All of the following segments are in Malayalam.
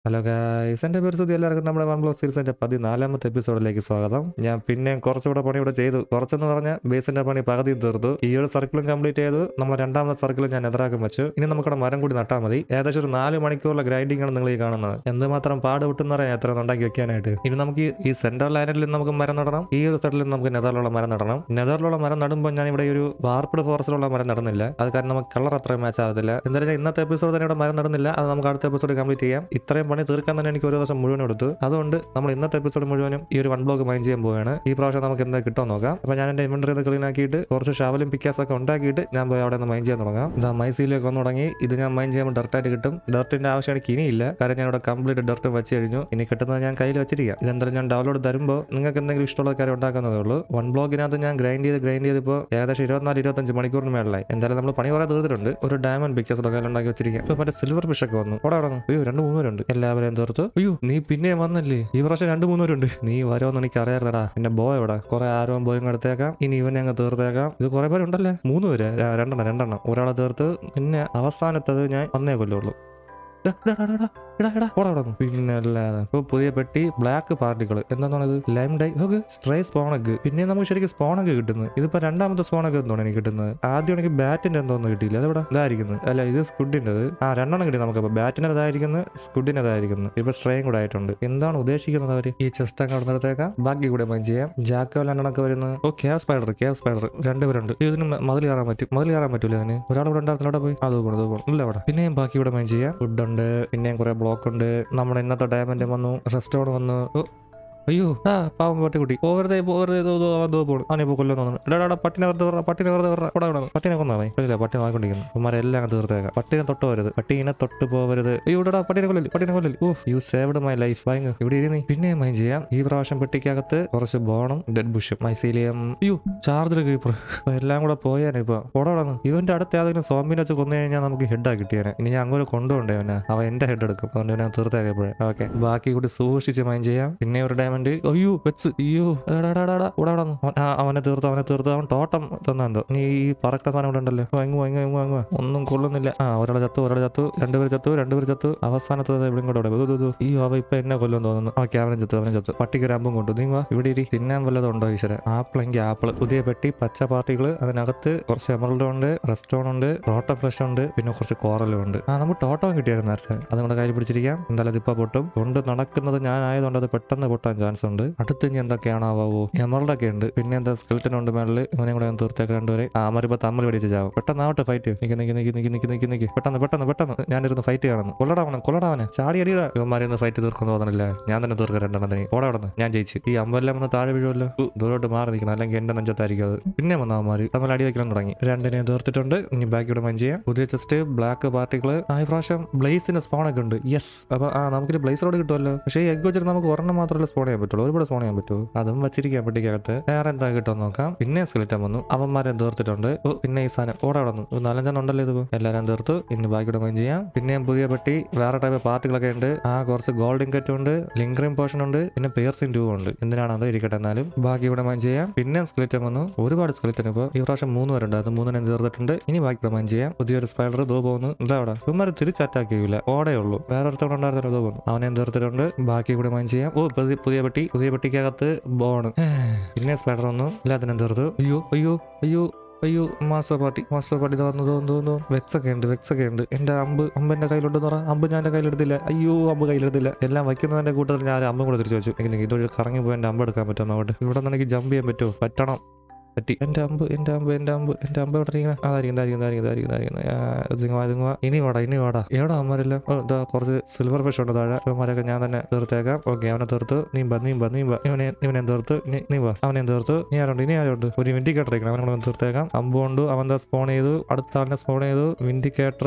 ഹലോ ഗായ്സ് എൻ്റെ പേര് സുധി എല്ലാവർക്കും നമ്മുടെ വൺ ബ്ലോക്ക് സീരീസിൻ്റെ പതിനാലാമത്തെ എപ്പിസോഡിലേക്ക് സ്വാഗതം ഞാൻ പിന്നെ കുറച്ചുകൂടെ പണി ഇവിടെ ചെയ്തു കുറച്ചെന്ന് പറഞ്ഞാൽ ബേസിൻ്റെ പണി പകുതി തീർത്തു ഈ ഒരു സർക്കിളും കംപ്ലീറ്റ് ചെയ്തു നമ്മൾ രണ്ടാമത്തെ സർക്കിളും ഞാൻ എതിരാക്കും വെച്ചു ഇനി നമുക്കവിടെ മരം കൂടി നട്ടാൽ മതി ഏകദേശം ഒരു നാല് മണിക്കൂറുള്ള ഗ്രൈൻഡിംഗ് ആണ് നിങ്ങൾ ഈ കാണുന്നത് എന്തുമാത്രം പാട് വിട്ടെന്ന് പറയാം എത്ര ഉണ്ടാക്കി വെക്കാനായിട്ട് ഇനി നമുക്ക് ഈ- ഈ സെൻട്രൽ ലൈനിൽ നമുക്ക് മരം നടണം ഈ ഒരു സൈഡിൽ നമുക്ക് നെതറിലുള്ള മരം നടണം നെതറിലുള്ള മരം നടുമ്പോൾ ഞാൻ ഇവിടെ ഒരു വാർപ്പിഡ് ഫോറസ്റ്റിലുള്ള മരം നടന്നില്ല അത് കാരണം നമുക്ക് കളർ അത്ര മാച്ച് ആവത്തില്ല എന്തായാലും ഇന്നത്തെ എപ്പിസോഡ് തന്നെ ഇവിടെ മരം നടന്നില്ല അത് നമുക്ക് അടുത്ത എപ്പിസോഡ് കംപ്ലീറ്റ് ചെയ്യാം ഇത്രയും പണി തീർക്കാൻ തന്നെ എനിക്ക് ഒരു ദിവസം മുഴുവൻ എടുത്തു അതുകൊണ്ട് നമ്മൾ ഇന്നത്തെ എപ്പിസോഡ് മുഴുവനും ഈ ഒരു വൺ ബ്ലോക്ക് മൈൻഡ് ചെയ്യാൻ പോവുകയാണ് ഈ പ്രാവശ്യം നമുക്ക് എന്താ കിട്ടുമോ നോക്കാം അപ്പോൾ ഞാൻ എൻ്റെ ഇൻവെന്ററി ഒന്ന് ക്ലീൻ ആക്കിയിട്ട് കുറച്ച് ഷാവലും പിക്കാസ് ഒക്കെ ഉണ്ടാക്കിയിട്ട് ഞാൻ പോയി അവിടെ നിന്ന് മൈൻഡ് ചെയ്യാൻ തുടങ്ങാം ഇതാ മൈസീലേക്ക് വന്ന് തുടങ്ങി ഇത് ഞാൻ മൈൻഡ് ചെയ്യുമ്പോൾ ഡർട്ടായിട്ട് കിട്ടും ഡർട്ടിന്റെ ആവശ്യം എനിക്ക് ഇനിയില്ല കാരണം ഞാൻ ഇവിടെ കംപ്ലീറ്റ് ഡർട്ട് വെച്ച് കഴിഞ്ഞു ഇനി കിട്ടുന്നത് ഞാൻ കയ്യിൽ വെച്ചിരിക്കാം ഇതെന്തായാലും ഞാൻ ഡൗൺലോഡ് തരുമ്പോൾ നിങ്ങൾക്ക് എന്തെങ്കിലും ഇഷ്ടമുള്ള കാര്യം ഉണ്ടാക്കുന്നതേ ഉള്ളൂ വൺ ബ്ലോക്കിനകത്ത് ഞാൻ ഗ്രൈൻഡ് ചെയ്ത് ഗ്രൈൻഡ് ചെയ്തിപ്പോൾ ഏകദേശം ഇരുപത്തിനാല് ഇരുപത്തഞ്ച് മണിക്കൂറിന് മേളിലായി എന്തായാലും നമ്മൾ പണി കുറെ തീർത്തിട്ടുണ്ട് ഒരു ഡയമണ്ട് പിക്കാസ് കയ്യിൽ ഉണ്ടാക്കി വെച്ചിരിക്കാം ഇപ്പോൾ മറ്റേ സിൽവർ ഫിഷ് ഒക്കെ വന്നു അവിടെ അവിടെ അയ്യോ രണ്ട് മൂന്നുപേരുണ്ട് എല്ലാവരെയും തീർത്തു അയ്യോ നീ പിന്നെ വന്നില്ലേ ഈ പ്രാവശ്യം രണ്ട് മൂന്നുപേരുണ്ട് നീ വരുമെന്ന് എനിക്ക് അറിയാറുണ്ടടാ എന്റെ ബോയ് എവിടെ കുറെ ആരവും ബോയും എടുത്തേക്കാം ഇനി ഇവനെ അങ്ങ് തീർത്തേക്കാം ഇത് കുറെ പേരുണ്ടല്ലേ മൂന്ന് പേര് ര- രണ്ടെണ്ണം രണ്ടെണ്ണം ഒരാളെ തീർത്ത് പിന്നെ അവസാനത്തത് ഞാൻ വന്നേ കൊല്ലുള്ളൂ എടാ, എടാ, എടാ, എടാ, എടാ, എടാ, പോടാ അവിടെ നിന്ന്. പിന്നെ അല്ലാതെ ഇപ്പൊ പുതിയ പെട്ടി ബ്ലാക്ക് പാർട്ടികൾ എന്താണെന്നത് ലൈം ഡൈ നോക്ക് സ്ട്രേ സ്പോണക്ക് പിന്നെ നമുക്ക് ശരിക്കും സ്പോണക്ക് കിട്ടുന്നത് ഇതിപ്പോ രണ്ടാമത്തെ സ്പോണക്ക് എന്താണ് എനിക്ക് കിട്ടുന്നത് ആദ്യം എനിക്ക് ബാറ്റിന്റെ എന്തോന്ന് കിട്ടിയില്ല അതെവിടെ ഇതായിരിക്കുന്നത് അല്ല ഇത് സ്കുഡിൻ്റെത് ആ രണ്ടെണ്ണം കിട്ടി നമുക്ക് അപ്പൊ ബാറ്റിന് ഇതായിരിക്കുന്നത് സ്കുഡിന് ഇതായിരിക്കുന്നത് ഇപ്പൊ സ്ട്രേയും കൂടെ ആയിട്ടുണ്ട് എന്താണ് ഉദ്ദേശിക്കുന്നത് അവര് ഈ ചെസ്റ്റ് അങ്ങ് നടന്നെടുത്തേക്കാം ബാക്കി കൂടെ മൈൻ ചെയ്യാം ജാക്കോ രണ്ടെണ്ണൊക്കെ വരുന്നത് ഓ കേവ് സ്പൈഡർ കേവ് സ്പൈഡർ രണ്ടുപേരുണ്ട് ഇതിന് മ- മതിൽ കയറാൻ പറ്റും മതിൽ കയറാൻ പറ്റൂല അതിന് ഒരാൾ ഇവിടെ ഉണ്ടായിരുന്നു അവിടെ പോയി അത് പോകണം അത് പോകണം ഇല്ല അവിടെ പിന്നെയും ബാക്കി ഇവിടെ മൈൻ ചെയ്യാം ഫുഡ് ഉണ്ട് പിന്നെയും കുറെ ബ്ലോക്ക് ഉണ്ട് നമ്മുടെ ഇന്നത്തെ ഡയമണ്ട് വന്നു റെസ്റ്റോൺ വന്നു ഓ, അയ്യോ ആ പാവം പട്ടിക്കുട്ടി പോവരുതേ പോവരുതേ ഇതോ, ഇതോ, അവൻ ദോ പോണു അവനിപ്പോ കൊല്ലം തോന്നുന്നു എടാ എടാ, പട്ടിനെ വെറുതെ വിടറാ, പട്ടിനെ വെറുതെ വിടറാ. ഇവിടെ ഇവിടെ പട്ടിനെ കൊന്നാ ഇല്ല പട്ടി നോക്കിക്കൊണ്ടിരിക്കുന്നു ഉമ്മാരെല്ലാം അങ്ങ് തീർത്തേക്കാം പട്ടിനെ തൊട്ട് പോരുത് പട്ടീനെ തൊട്ട് പോവരുത് അയ്യോ ഇവിടെടാ പട്ടിനെ കൊല്ലല് പട്ടിനെ കൊല്ലല് off you saved my life ഭയങ്കര ഇവിടെ ഇരുന്ന് പിന്നെ മൈൻ ചെയ്യാം ഈ പ്രാവശ്യം പെട്ടിക്കകത്ത് കുറച്ച് ബോണും ഡെഡ് ബുഷും മൈസീലിയം അയ്യോ ചാർജർ കീപ്പർ എല്ലാം കൂടെ പോയാനെ ഇപ്പൊ പോടാന്ന് ഇവന്റെ അടുത്ത് ഏതെങ്കിലും സോമ്പിനെ വെച്ച് കൊന്നു കഴിഞ്ഞാൽ നമുക്ക് ഹെഡാ കിട്ടിയാനെ ഇനി ഞാൻ അങ്ങോട്ട് കൊണ്ടുപോണ്ടേ അവനെ അവൻ എന്റെ ഹെഡ് എടുക്കും അതുകൊണ്ട് ഞാൻ തീർത്തേക്കപ്പോഴേ ഓക്കെ ബാക്കി കൂടി സൂക്ഷിച്ച് മൈൻ ചെയ്യാം പിന്നെ ഒരു ഡയമണ്ട് അയ്യോ വെച്ച് അയ്യോ എടാ, എടാ, എടാ, എടാ, ഇവിടെ അവിടെ വന്നു. അവൻ- ആ, അവനെ തീർത്ത് അവനെ തീർത്ത് അവൻ ടോട്ടം തന്നെന്തോ നീ ഈ പറക്ക സാധനം ഇവിടെ ഉണ്ടല്ലോ അങ്ങ് അങ്ങ് അങ്ങ് അങ്ങ് ഒന്നും കൊള്ളുന്നില്ല ആ ഒരാളെ ചത്തു ഒരാളെ ചത്തു രണ്ടുപേർ ചത്തു രണ്ടുപേർ ചത്തു അവസാനത്തെ ഇവിടെ കൂടെ ഇവിടെ ദൂ, ദൂ, ദൂ. അയ്യോ അവ ഇപ്പൊ എന്നെ കൊല്ലും തോന്നുന്നു ഓക്കെ അവനെ ചത്തു അവനെ ചത്തു പട്ടിക്ക് ഒരു അമ്പും കൊണ്ടു നീ വാ ഇവിടെ ഇരി തിന്നാൻ വല്ലതും ഉണ്ടോ ഈശ്വര ആപ്പിളെങ്കിൽ ആപ്പിൾ പുതിയ പെട്ടി പച്ച പാർട്ടികൾ അതിനകത്ത് കുറച്ച് എമറൽഡ് ഉണ്ട് റെസ്റ്റോൺ ഉണ്ട് ടോട്ടം ഫ്ലഷ് ഉണ്ട് പിന്നെ കുറച്ച് കോറലും ഉണ്ട് ആ നമുക്ക് ടോട്ടം കിട്ടിയായിരുന്നു നേരത്തെ അത് നമ്മുടെ കയ്യിൽ പിടിച്ചിരിക്കാം എന്തായാലും ഇതിപ്പോ പൊട്ടും കൊണ്ട് നടക്കുന്നത് ഞാൻ ആയതുകൊണ്ട് അത് പെട്ടെന്ന് പൊട്ടാൻ ചാൻസ് ഉണ്ട് അടുത്ത് ഇനി എന്തൊക്കെയാണാവോ എമറൽഡ് ഒക്കെ ഉണ്ട് പിന്നെ എന്താ സ്കെൽറ്റൻ ഉണ്ട് മേളിൽ ഇവനെ കൂടെ ഞാൻ തീർത്തേക്ക് രണ്ടുപേരെ ആ അമരിപ്പോ തമ്മിൽ പിടിച്ച് ചാവും പെട്ടെന്നാവട്ടെ ഫൈറ്റ് നിക്ക് നിക്ക് നിക്ക് നിക്ക് നിക്ക് നിക്ക് നിക്ക് പെട്ടെന്ന് പെട്ടെന്ന് പെട്ടെന്ന് ഞാനിരുന്ന് ഫൈറ്റ് കാണുന്നു കൊള്ളടാവനെ കൊള്ളടാവനെ ചാടി അടിയിടാ ഇവന്മാരെ ഫൈറ്റ് തീർക്കുന്നു തോന്നണില്ല ഞാൻ തന്നെ തീർക്കാം രണ്ടെണ്ണത്തിന് ഓടെ അവിടെ ഞാൻ ജയിച്ചു ഈ അമ്പെല്ലാം വന്ന് താഴെ വീഴുമല്ലോ ഉ, ദൂരോട്ട് മാറി നിൽക്കണം അല്ലെങ്കിൽ എന്റെ നെഞ്ചത്തായിരിക്കും അത് പിന്നെ വന്നവന്മാര് തമ്മിൽ അടി വെക്കാൻ തുടങ്ങി രണ്ടിനെ തീർത്തിട്ടുണ്ട് ഇനി ബാക്കിയുടെ മൈൻ ചെയ്യാം പുതിയ ചെസ്റ്റ് ബ്ലാക്ക് പാർട്ടികള് ആ ഈ പ്രാവശ്യം ബ്ലേസിന്റെ സ്പോൺ ഒക്കെ ഉണ്ട് യെസ് അപ്പൊ ആ നമുക്കൊരു ബ്ലേസ് റോഡ് കിട്ടുമല്ലോ പക്ഷേ ഈ എഗ് വെച്ചിട്ട് നമുക്ക് ഒരെണ്ണം മാത്രമല്ല സ്പോൺ ചെയ്യാൻ പറ്റുള്ളൂ ഒരുപാട് സ്പോൺ ചെയ്യാൻ പറ്റുമോ അതും വെച്ചിരിക്കാൻ പെട്ടിക്കകത്ത് വേറെ എന്താ കിട്ടുമെന്ന് നോക്കാം പിന്നെ സ്കെലിറ്റൻ വന്നു അവന്മാരെ തീർത്തിട്ടുണ്ട് ഓ പിന്നെ ഈ സാധനം ഓടെ അവിടെ വന്നു ഒരു നാലഞ്ചെണ്ണം ഉണ്ടല്ലോ ഇത് എല്ലാവരും തീർത്തു ഇനി ബാക്കിയുടെ മൈൻ ചെയ്യാം പിന്നെയും പുതിയ പെട്ടി വേറെ ടൈപ്പ് പാർട്ടികളൊക്കെ ഉണ്ട് ആ കുറച്ച് ഗോൾഡ് ഇൻകറ്റും ഉണ്ട് ലിങ്കറിംഗ് പോർഷൻ ഉണ്ട് പിന്നെ പേഴ്സിൻ ട്യൂബ് ഉണ്ട് എന്തിനാണത് ഇരിക്കട്ടെ എന്നാലും ബാക്കി ഇവിടെ മൈൻ ചെയ്യാം പിന്നെ സ്കെലിറ്റൻ വന്നു ഒരുപാട് സ്കെലിറ്റൻ ഇപ്പോൾ ഈ പ്രാവശ്യം മൂന്ന് പേരുണ്ട് അത് മൂന്നിനെ തീർത്തിട്ടുണ്ട് ഇനി ബാക്കി ഇവിടെ മൈൻ ചെയ്യാം പുതിയൊരു സ്പൈഡർ ദോ പോകുന്നു ഇല്ല അവിടെ ഇവന്മാർ തിരിച്ച് അറ്റാക്ക് ചെയ്യൂല ഓടേ ഉള്ളൂ വേറെ ഒരുത്തവണ ഉണ്ടായിരുന്നു ദോ പോകുന്നു അവനെ തീർത്തിട്ടുണ്ട് ബാക്കി ഇവിടെ മൈൻ ചെയ്യാം ഓ പുതിയ പുതിയ പെട്ടി പുതിയ പെട്ടിക്കകത്ത് ബോണ് പിന്നെ സ്പൈഡർ വന്നു എല്ലാത്തിനും തീർത്തു അയ്യോ അയ്യോ അയ്യോ അയ്യോ മാസ്റ്റർ പാർട്ടി മാസ്റ്റർ പാർട്ടി ഇത് വന്നു തോന്നുന്നു തോന്നുന്നു വെക്സൊക്കെ ഉണ്ട് വെക്സൊക്കെ ഉണ്ട് എന്റെ അമ്പ് അമ്പ് എന്റെ കയ്യിലുണ്ടെന്ന് പറ അമ്പ് ഞാൻ എന്റെ കയ്യിലെടുത്തില്ല അയ്യോ അമ്പ് കയ്യിലെടുത്തില്ല എല്ലാം വയ്ക്കുന്നതിന്റെ കൂട്ടത്തിൽ ഞാൻ ഒരു അമ്പും കൂടെ തിരിച്ചു വെച്ചു എനിക്ക് ഇതൊരു കറങ്ങി പോയി എന്റെ അമ്പ് എടുക്കാൻ പറ്റും അങ്ങോട്ട് ഇവിടെ നിന്ന് എനിക്ക് ജമ്പ് ചെയ്യാൻ പറ്റുമോ പറ്റണം പറ്റി എന്റെ അമ്പ് എന്റെ അമ്പ് എന്റെ അമ്പ് എന്റെ അമ്പ് എവിടെ ഇരിക്കണേ അതായിരിക്കും ഇതായിരിക്കും ഇതായിരിക്കും ഇതായിരിക്കും ഇതായിരിക്കും ഇതുങ്ങ ഇതുങ്ങ ഇനി വാടാ ഇനി വാടാ എവിടെ അമ്മരെല്ലാം ഓ ഇതാ കുറച്ച് സിൽവർ ഫിഷ് ഉണ്ട് താഴെ ഇവന്മാരൊക്കെ ഞാൻ തന്നെ തീർത്തേക്കാം ഓക്കെ അവനെ തീർത്ത് നീ ബാ നീ ബാ നീ ബാ ഇവനെ ഇവനെ തീർത്ത് നീ- നീ വാ അവനെ തീർത്ത് നീ ആരുണ്ട് ഇനി ആരുണ്ട് ഒരു വിൻഡിക്കേറ്റർ ഇരിക്കണം അവനെ കൂടെ തീർത്തേക്കാം അമ്പ് കൊണ്ട് അവൻ സ്പോൺ ചെയ്തു അടുത്ത ആളിനെ സ്പോൺ ചെയ്തു വിൻഡിക്കേറ്റർ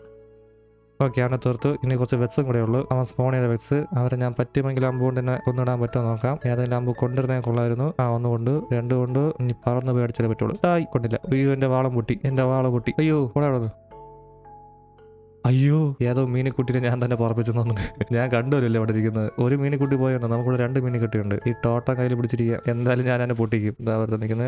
ഓക്കെ അവനെ തീർത്തു ഇനി കുറച്ച് വെക്സും കൂടെ ഉള്ളൂ അവൻ സ്പോൺ ചെയ്ത വെക്സ് അവരെ ഞാൻ പറ്റുമെങ്കിൽ അമ്പ് കൊണ്ട് തന്നെ കൊന്നിടാൻ പറ്റുമോ നോക്കാം ഏതെങ്കിലും അമ്പ് കൊണ്ടിരുന്നേ കൊള്ളായിരുന്നു ആ ഒന്ന് കൊണ്ട് രണ്ട് കൊണ്ട് ഇനി പറന്ന് പേടിച്ചാലേ പറ്റുള്ളൂ ആയി കൊണ്ടില്ല അയ്യോ എന്റെ വാളം പൊട്ടി എന്റെ വാള പൊട്ടി അയ്യോ കൂടെ അവിടെ അയ്യോ ഏതോ മീനിക്കുട്ടിനെ ഞാൻ തന്നെ പറപ്പിച്ചു തോന്നുന്നു ഞാൻ കണ്ടുവരില്ല അവിടെ ഇരിക്കുന്നത് ഒരു മീനിക്കുട്ടി പോയെന്ന് നമുക്കിവിടെ രണ്ട് മീനിക്കുട്ടിയുണ്ട് ഈ ടോട്ടം കയ്യിൽ പിടിച്ചിരിക്കുക എന്തായാലും ഞാൻ എന്നെ പൊട്ടിക്കും ഇതാ വെറുതെ നിൽക്കുന്നത്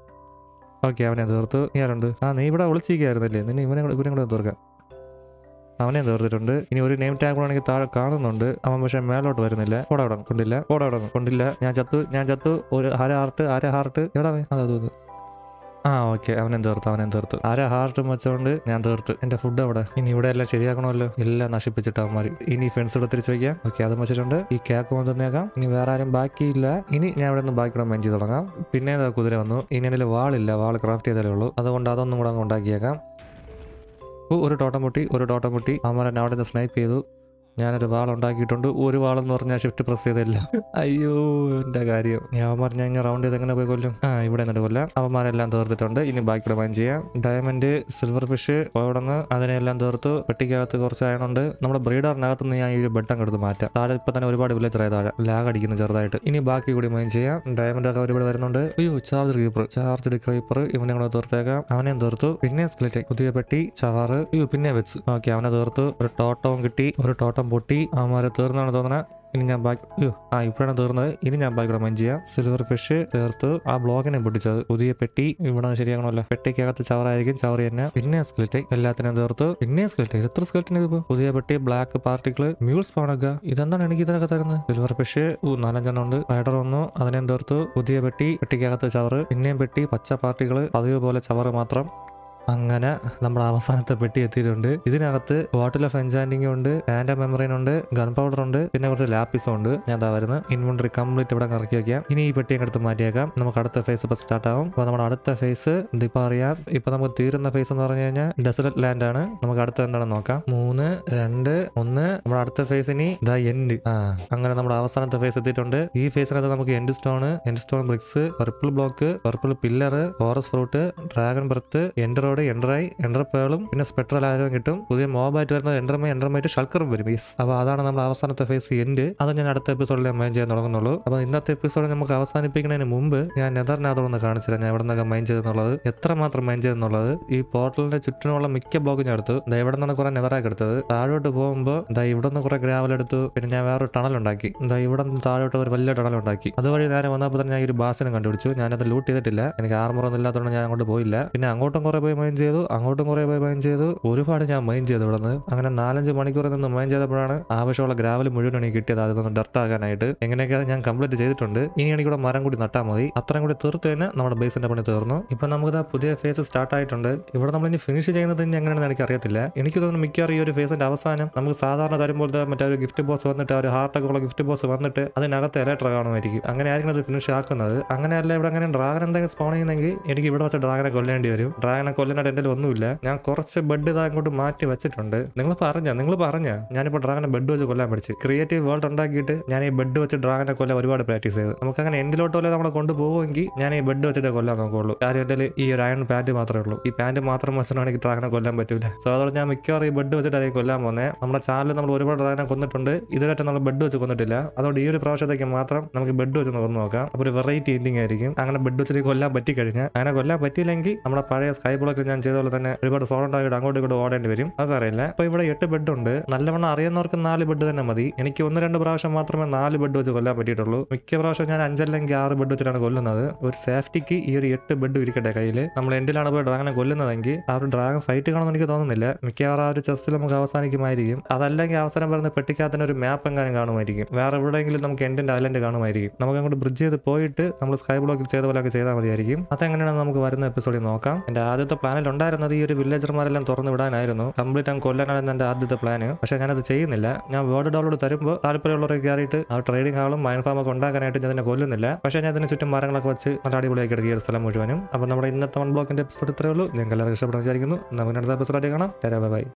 ഓക്കെ അവനെ തീർത്തു നീ ആരുണ്ട് ആ നീ ഇവിടെ ഒളിച്ചിരിക്കുകയായിരുന്നല്ലേ നിന്നെ ഇവനെ കൂടെ- ഇവനെ കൂടെ തീർക്കാം അവനെ തീർത്തിട്ടുണ്ട് ഇനി ഒരു നെയിം ടാഗ് കൂടെ എനിക്ക് താഴെ കാണുന്നുണ്ട് അവൻ പക്ഷെ മേലോട്ട് വരുന്നില്ല പോടെ അവിടെ കൊണ്ടില്ല പോടെ അവിടെ കൊണ്ടില്ല ഞാൻ ചത്തു ഞാൻ ചത്തു ഒരു അര ഹാർട്ട് അര ഹാർട്ട് എവിടെ അവൻ? അതാ തോന്നുന്നു ആ ഓക്കെ അവനെ തീർത്തു അവനെ തീർത്തു അര ഹാർട്ടും വെച്ചോണ്ട് ഞാൻ തീർത്ത് എന്റെ ഫുഡ് അവിടെ ഇനി ഇവിടെ എല്ലാം ശരിയാക്കണമല്ലോ എല്ലാം നശിപ്പിച്ചിട്ട് അവന്മാർ ഇനി ഫ്രണ്ട്സ് ഇവിടെ തിരിച്ചു വയ്ക്കാം ഓക്കെ അത് വെച്ചിട്ടുണ്ട് ഈ കേക്ക് കൊണ്ടുവന്നേക്കാം ഇനി വേറെ ആരും ബാക്കിയില്ല ഇനി ഞാൻ ഇവിടെ നിന്ന് ബാക്കിയുടെ മെഞ്ചി തുടങ്ങാം പിന്നെ ദാ കുതിര വന്നു ഇനി എൻ്റെ വാളില്ല വാൾ ക്രാഫ്റ്റ് ചെയ്താലേ ഉള്ളൂ അതുകൊണ്ട് അതൊന്നും കൂടെ അങ്ങ് ഉണ്ടാക്കിയേക്കാം ഓ, ഒരു ടോട്ടം പൊട്ടി ഒരു ടോട്ടം പൊട്ടി അവന്മാർ എന്നെ അവിടെ നിന്ന് സ്നൈപ്പ് ചെയ്തു ഞാനൊരു വാൾ ഉണ്ടാക്കിയിട്ടുണ്ട് ഒരു വാളെന്ന് പറഞ്ഞാൽ ഷിഫ്റ്റ് പ്രസ് ചെയ്തില്ല അയ്യോ എന്റെ കാര്യം ഞാൻ അവന്മാർ ഞാൻ ഇങ്ങനെ റൗണ്ട് ചെയ്ത് എങ്ങനെ പോയി കൊല്ലും ആ ഇവിടെ നിന്നിട്ട് കൊല്ലാം അവന്മാരെല്ലാം തീർത്തിട്ടുണ്ട് ഇനി ബാക്കിയുടെ മൈൻ ചെയ്യാം ഡയമണ്ട് സിൽവർ ഫിഷ് അവിടെ നിന്ന് അതിനെല്ലാം തീർത്തു പെട്ടിക്കകത്ത് കുറച്ച് അയണുണ്ട് നമ്മുടെ ബ്രീഡറിനകത്ത് നിന്ന് ഞാൻ ഈ ഒരു ബട്ടൺ എടുത്ത് മാറ്റാം താഴെ ഇപ്പൊ തന്നെ ഒരുപാട് വില്ലേജറായി താഴെ ലാഗ് അടിക്കുന്നു ചെറുതായിട്ട് ഇനി ബാക്കി കൂടി മൈൻ ചെയ്യാം ഡയമണ്ട് ഒക്കെ ഒരുപാട് വരുന്നുണ്ട് അയ്യോ ചാർജ് ക്രീപ്പർ ചാർജ് ക്രീപ്പർ ഇവനെ കൂടെ തീർത്തേക്കാം അവനെയും തീർത്തു പിന്നെ സ്കെലിറ്റ് പുതിയ പെട്ടി ചവാറ് അയ്യോ പിന്നെ വെച്ച് ഓക്കെ അവനെ തീർത്തു ഒരു ടോട്ടവും കിട്ടി ഒരു ടോട്ടം പൊട്ടി അവന്മാരെ തീർന്നാണ് തോന്നുന്നത് ഇനി ഞാൻ ബാക്കി അയ്യോ ആ ഇപ്പോഴാണ് തീർന്നത് ഇനി ഞാൻ ബാക്കിയുടെ മൈൻ ചെയ്യാം സിൽവർ ഫിഷ് ചേർത്ത് ആ ബ്ലോക്കിനെ പൊട്ടിച്ചത് പുതിയ പെട്ടി ഇവിടെ ശരിയാകണമല്ലോ പെട്ടിക്കകത്ത് ചവറായിരിക്കും ചവറി തന്നെ പിന്നെ സ്കെലിറ്റ് എല്ലാത്തിനും തീർത്തു പിന്നെ സ്കെലിറ്റ് എത്ര സ്കെലിറ്റിന് ഇതിപ്പോ പുതിയ പെട്ടി ബ്ലാക്ക് പാർട്ടിക്കിള് മ്യൂൾസ് പാണൊക്കെ ഇതെന്താണ് എനിക്ക് ഇതിനൊക്കെ തരുന്നത് സിൽവർ ഫിഷ് ഓ നാലഞ്ചെണ്ണം ഉണ്ട് സ്പൈഡർ വന്നു അതിനെയും തീർത്തു പുതിയ പെട്ടി പെട്ടിക്കകത്ത് ചവറ് പിന്നെയും പെട്ടി പച്ച പാർട്ടികള് പതിവ് പോലെ ചവറ് മാത്രം അങ്ങനെ നമ്മുടെ അവസാനത്തെ പെട്ടി എത്തിയിട്ടുണ്ട് ഇതിനകത്ത് ബോട്ടിൽ ഓഫ് എൻജാൻഡിങ് ഉണ്ട് ആൻഡ് മെമ്മറീൻ ഉണ്ട് ഗൺ പൗഡർ ഉണ്ട് പിന്നെ കുറച്ച് ലാപ്പിസും ഉണ്ട് ഞാൻ ദാ വരുന്നത് ഇൻവെന്ററി കംപ്ലീറ്റ് ഇവിടെ ഇറക്കി വെക്കാം ഇനി ഈ പെട്ടി അങ്ങ് എടുത്ത് മാറ്റിയേക്കാം നമുക്ക് അടുത്ത ഫേസ് ഇപ്പൊ സ്റ്റാർട്ട് ആവും അപ്പൊ നമ്മുടെ അടുത്ത ഫേസ് ഇതിപ്പോ അറിയാം ഇപ്പൊ നമുക്ക് തീരുന്ന ഫേസ് എന്ന് പറഞ്ഞു കഴിഞ്ഞാൽ ഡെസർട്ട് ലാൻഡ് ആണ് നമുക്ക് അടുത്ത എന്താണെന്ന് നോക്കാം മൂന്ന് രണ്ട് ഒന്ന് നമ്മുടെ അടുത്ത ഫേസ് ഇനി ദ എൻഡ് ആ അങ്ങനെ നമ്മുടെ അവസാനത്തെ ഫേസ് എത്തിയിട്ടുണ്ട് ഈ ഫേസിനകത്ത് നമുക്ക് end stone end stone bricks purple block purple pillar chorus fruit dragon breath ender rod എൻഡറായി എൻഡർ പേളും പിന്നെ സ്പെട്രൽ ആരവും കിട്ടും പുതിയ മോബായിട്ട് വരുന്ന എൻഡർമൈ എൻഡർമൈറ്റ് ഷൾക്കറും വരും യെസ് അപ്പോൾ അതാണ് നമ്മുടെ അവസാനത്തെ ഫേസ് എൻഡ് അത് ഞാൻ അടുത്ത എപ്പിസോഡിൽ മൈൻ ചെയ്യാൻ തുടങ്ങുന്നുള്ളൂ അപ്പോൾ ഇന്നത്തെ എപ്പിസോഡ് നമുക്ക് അവസാനിപ്പിക്കുന്നതിന് മുമ്പ് ഞാൻ നെതറിനകത്തോടൊന്ന് കാണിച്ചില്ല ഞാൻ എവിടെ നിന്നൊക്കെ മൈൻ ചെയ്തെന്നുള്ളത് എത്രമാത്രം മൈൻ ചെയ്തെന്നുള്ളത് ഈ പോർട്ടലിന്റെ ചുറ്റിനുള്ള മിക്ക ബ്ലോക്കും ഞാൻ എടുത്തു ദാ ഇവിടെ നിന്നാണ് കുറെ നെതറാക്കി എടുത്തത് താഴോട്ട് പോകുമ്പോൾ ദാ ഇവിടെ നിന്ന് കുറെ ഗ്രാവൽ എടുത്തു പിന്നെ ഞാൻ വേറൊരു ടണൽ ഉണ്ടാക്കി ദാ ഇവിടെ നിന്ന് താഴോട്ട് ഒരു വലിയ ടണൽ ഉണ്ടാക്കി അതുവഴി നേരെ വന്നപ്പോൾ തന്നെ ഞാൻ ഈ ഒരു ബാസിനെ കണ്ടുപിടിച്ചു ഞാനത് ലൂട്ട് ചെയ്തിട്ടില്ല എനിക്ക് ആർമറൊന്നും ഇല്ലാത്തതുകൊണ്ട് ഞാൻ അങ്ങോട്ട് പോയില്ല പിന്നെ അങ്ങോട്ടും കുറെ പോയി മൈൻ ചെയ്തു അങ്ങോട്ടും കുറെ പോയി മൈൻ ചെയ്തു ഒരുപാട് ഞാൻ മൈൻ ചെയ്തു ഇവിടെ നിന്ന് അങ്ങനെ നാലഞ്ച് മണിക്കൂറിൽ നിന്ന് മൈൻ ചെയ്തപ്പോഴാണ് ആവശ്യമുള്ള ഗ്രാവൽ മുഴുവൻ എനിക്ക് കിട്ടിയത് അതൊന്ന് ഡർട്ട് ആകാനായിട്ട് എങ്ങനെയൊക്കെ ഞാൻ കംപ്ലീറ്റ് ചെയ്തിട്ടുണ്ട് ഇനി എനിക്ക് ഇവിടെ മരം കൂടി നട്ടാൽ മതി അത്രയും കൂടി തീർത്ത് തന്നെ നമ്മുടെ ബേസിന്റെ പണി തീർന്നു ഇപ്പൊ നമുക്ക് പുതിയ ഫേസ് സ്റ്റാർട്ട് ആയിട്ടുണ്ട് ഇവിടെ നമ്മൾ ഇനി ഫിനിഷ് ചെയ്യുന്നത് ഇനി എങ്ങനെയാണെന്ന് എനിക്ക് അറിയത്തില്ല എനിക്ക് തോന്നുന്നു മിക്കവാറും ഈ ഒരു ഫേസിന്റെ അവസാനം നമുക്ക് സാധാരണ തരുമ്പോഴത്തെ മറ്റേ ഒരു ഗിഫ്റ്റ് ബോക്സ് വന്നിട്ട് ആ ഒരു ഹാർട്ടൊക്കെ ഉള്ള ഗിഫ്റ്റ് ബോക്സ് വന്നിട്ട് അതിനകത്ത് എലക്ട്ര കാണുമായിരിക്കും അങ്ങനെ ആയിരിക്കും അത് ഫിനിഷ് ആക്കുന്നത് അങ്ങനെയല്ല ഇവിടെ അങ്ങനെ ഡ്രാഗൺ എന്തെങ്കിലും സ്പോൺ ചെയ്യുന്നെങ്കിൽ എനിക്ക് ഇവിടെ വെച്ച് ഡ്രാഗനെ കൊല്ലേണ്ടി വരും ഡ്രാഗനെ കൊല്ലാനായിട്ട് എൻ്റെ ഒന്നുമില്ല ഞാൻ കുറച്ച് ബെഡ് ഇതാ അങ്ങോട്ട് മാറ്റി വെച്ചിട്ടുണ്ട് നിങ്ങൾ പറഞ്ഞ നിങ്ങൾ പറഞ്ഞ ഞാനിപ്പോൾ ഡ്രാഗനെ ബെഡ് വെച്ച് കൊല്ലാൻ പഠിച്ചു ക്രിയേറ്റീവ് വേൾഡ് ഉണ്ടാക്കിയിട്ട് ഞാൻ ഈ ബെഡ് വെച്ച് ഡ്രാഗനെ കൊല്ലാൻ ഒരുപാട് പ്രാക്ടീസ് ചെയ്തു നമുക്ക് അങ്ങനെ എൻഡിലോട്ട് പോലെ നമ്മളെ കൊണ്ടുപോകുമെങ്കിൽ ഞാൻ ഈ ബെഡ് വെച്ചിട്ട് കൊല്ലാൻ നോക്കുള്ളൂ കാര്യം എൻ്റെ ഈ ഒരു അയൺ പാൻറ് മാത്രമേ ഉള്ളൂ ഈ പാൻറ് മാത്രം വെച്ചിട്ടാണ് എനിക്ക് ഡ്രാഗനെ കൊല്ലാൻ പറ്റൂല സോ അതോടെ ഞാൻ മിക്കവാറും ഈ ബെഡ് വെച്ചിട്ടായിരിക്കും കൊല്ലാൻ പോകുന്നത് നമ്മുടെ ചാനലിൽ നമ്മൾ ഒരുപാട് ഡ്രാഗനെ കൊന്നിട്ടുണ്ട് ഇതുവരെ നമ്മൾ ബെഡ് വെച്ച് കൊന്നിട്ടില്ല അതുകൊണ്ട് ഈ ഒരു പ്രാവശ്യത്തേക്ക് മാത്രം നമുക്ക് ബെഡ് വെച്ച് കൊന്നു നോക്കാം അപ്പോൾ ഒരു വെറൈറ്റി എൻഡിങ് ആയിരിക്കും അങ്ങനെ ബെഡ് വെച്ചിട്ട് കൊല്ലാൻ പറ്റിക്കഴിഞ്ഞാൽ അങ്ങനെ കൊല്ലാൻ പറ്റിയില്ലെങ്കിൽ നമ്മുടെ പഴയ സ്കൈ ബ്ലോക്കിൽ ഞാൻ ചെയ്ത പോലെ തന്നെ ഒരുപാട് സോളം ആയിട്ട് അങ്ങോട്ടും ഇങ്ങോട്ടും ഓടേണ്ടി വരും അത് സാറിയില്ല അപ്പൊ ഇവിടെ എട്ട് ബെഡ് ഉണ്ട് നല്ലവണ്ണം അറിയുന്നവർക്ക് നാല് ബെഡ് തന്നെ മതി എനിക്ക് ഒന്ന് രണ്ട് പ്രാവശ്യം മാത്രമേ നാല് ബെഡ് വെച്ച് കൊല്ലാൻ പറ്റിയിട്ടുള്ളൂ മിക്ക പ്രാവശ്യം ഞാൻ അഞ്ചല്ലെങ്കിൽ ആറ് ബെഡ് വെച്ചിട്ടാണ് കൊല്ലുന്നത് ഒരു സേഫ്റ്റിക്ക് ഈ ഒരു എട്ട് ബെഡ് ഇരിക്കട്ടെ കയ്യിൽ നമ്മൾ എൻഡിലാണ് പോയി ഡ്രാഗനെ കൊല്ലുന്നതെങ്കിൽ ആ ഒരു ഡ്രാഗൺ ഫൈറ്റ് കാണുമെന്ന് എനിക്ക് തോന്നുന്നില്ല മിക്കവാറും ആ ഒരു ചെസ്റ്റിൽ നമുക്ക് അവസാനിക്കുമായിരിക്കും അതല്ലെങ്കിൽ അവസരം പറയുന്ന പെട്ടിക്കകത്തിന് ഒരു മാപ്പ് എങ്ങാനും കാണുമായിരിക്കും വേറെ എവിടെയെങ്കിലും നമുക്ക് എൻഡിന്റെ ഐലൻഡ് കാണുമായിരിക്കും നമുക്ക് അങ്ങോട്ട് ബ്രിഡ്ജ് ചെയ്ത് പോയിട്ട് നമ്മൾ സ്കൈ ബ്ലോക്കിൽ ചെയ്ത പോലെയൊക്കെ ചെയ്താൽ മതിയായിരിക്കും അതെങ്ങനെയാണെന്ന് നമുക്ക് വരുന്ന എപ്പിസോഡിൽ നോക്കാം എന്റെ ആദ്യത്തെ പ്ലാനിൽ ഉണ്ടായിരുന്നത് ഈ ഒരു വില്ലേജർമാരെല്ലാം തുറന്നു വിടാനായിരുന്നു കംപ്ലീറ്റ് അങ്ങ് കൊല്ലാനായിരുന്നു എന്റെ ആദ്യത്തെ പ്ലാന് പക്ഷേ ഞാനത് ചെയ്യുന്നില്ല ഞാൻ വേർഡ് ഡൗൺലോഡ് തരുമ്പോൾ താല്പര്യമുള്ളവരെ കയറിയിട്ട് ആ ട്രേഡിംഗ് ഹാളും മൈൻ ഫാം ഒക്കെ ഉണ്ടാക്കാനായിട്ട് ഞാൻ അതിനെ കൊല്ലുന്നില്ല പക്ഷേ ഞാൻ അതിന് ചുറ്റും മരങ്ങളൊക്കെ വെച്ച് നല്ല അടിപൊളിയാക്കി എടുക്കുക ഈ ഒരു സ്ഥലം മുഴുവനും അപ്പോൾ നമ്മുടെ ഇന്നത്തെ വൺ ബ്ലോക്കിന്റെ എപ്പിസോഡ് ഇത്രയേ ഉള്ളൂ നിങ്ങൾക്ക് എല്ലാവർക്കും ഇഷ്ടപ്പെടുന്ന വിചാരിക്കുന്നു നമുക്ക് അടുത്ത എപ്പിസോഡായിട്ട് കാണാം ബൈ